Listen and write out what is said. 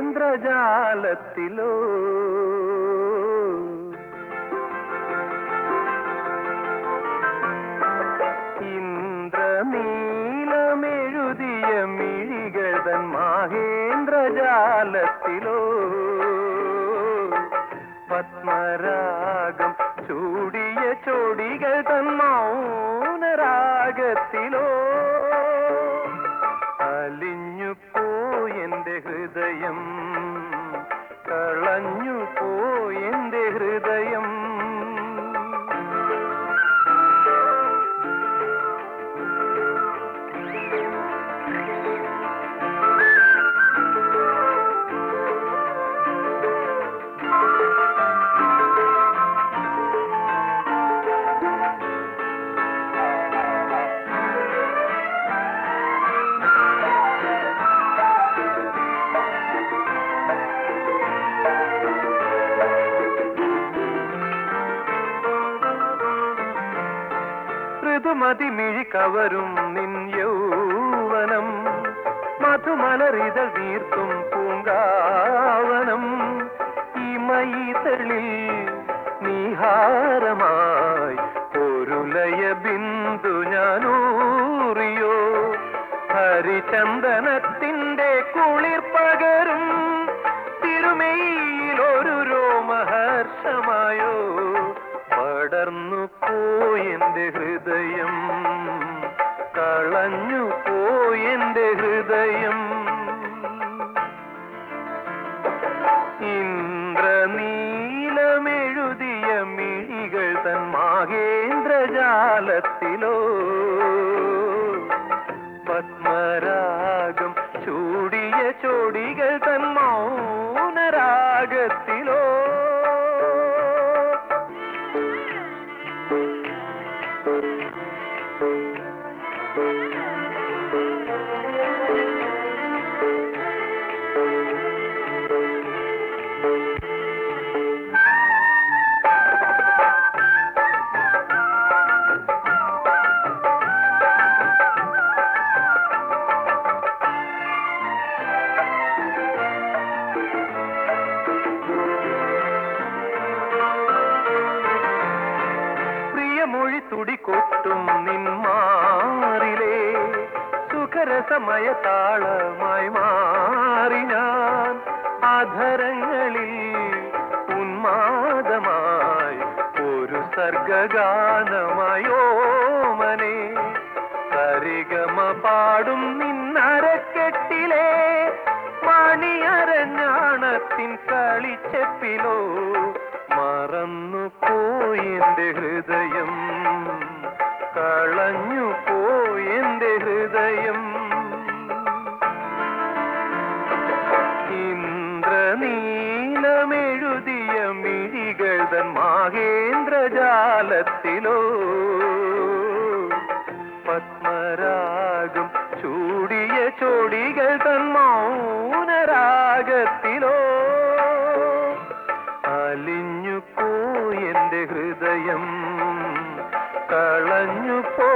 മാഹേന്ദ്രജാലത്തിലോ ഇന്ദ്രനീലമെഴുതിയ മിഴികൾ തൻ മാഹേന്ദ്രജാലത്തിലോ പത്മരാഗം ചൂടിയ ചോടികൾ തൻ മൗനരാഗത്തിലോ അലിഞ്ഞു പോയെന്റെ ഹൃദയം കളഞ്ഞു പോയെന്റെ ഹൃദയം ഋതുമതി മിഴി കവരും നിൻ യൗവനം മധുമലറിതൾ നീർത്തും പൂങ്കാവനം ഈ മൈതളിൽ നീഹാരമായി ഒരു ലയ ബിന്ദു ഞാനൂറിയോ ഹരിചന്ദനത്തിന്റെ കുളിർ പകരും തിരുമയിൽ ഒരു രോമഹർഷമായോ പടർന്നു പോയെന്റെ ഹൃദയം കളഞ്ഞു പോയെന്റെ ഹൃദയം ഇന്ദ്രനീലമെഴുതിയ മിഴികൾ തൻ മാഹേന്ദ്രജാലത്തിലോ പത്മരാഗം ചൂടിയ ചോടികൾ തൻ മൗനരാഗത്തിലോ പ്രിയമൊഴി തുടികൊട്ടും നിന്മാറിലേ സുഖരസമയ താളമായി മാറി ഞാൻ അധരങ്ങളിൽ ഉന്മാദമായി ഒരു സർഗഗാനമായോ മനെ സരിഗമ പാടും നിന്നരക്കെട്ടിലെ മണിയരഞ്ഞാണത്തിൻ കളിച്ചെപ്പിലോ മറന്നു പോയെന്റെ ഹൃദയം കളഞ്ഞു പോയെന്റെ ഹൃദയം ഇന്ദ്രനീലമെഴുതിയ മിഴികൾ തൻ മാഹേന്ദ്രജാലത്തിലോ പത്മരാഗം ചൂടിയ ചോടികൾ തൻ മൗനരാഗത്തിലോ അലിഞ്ഞു പോയെന്റെ ഹൃദയം കളഞ്ഞു പോ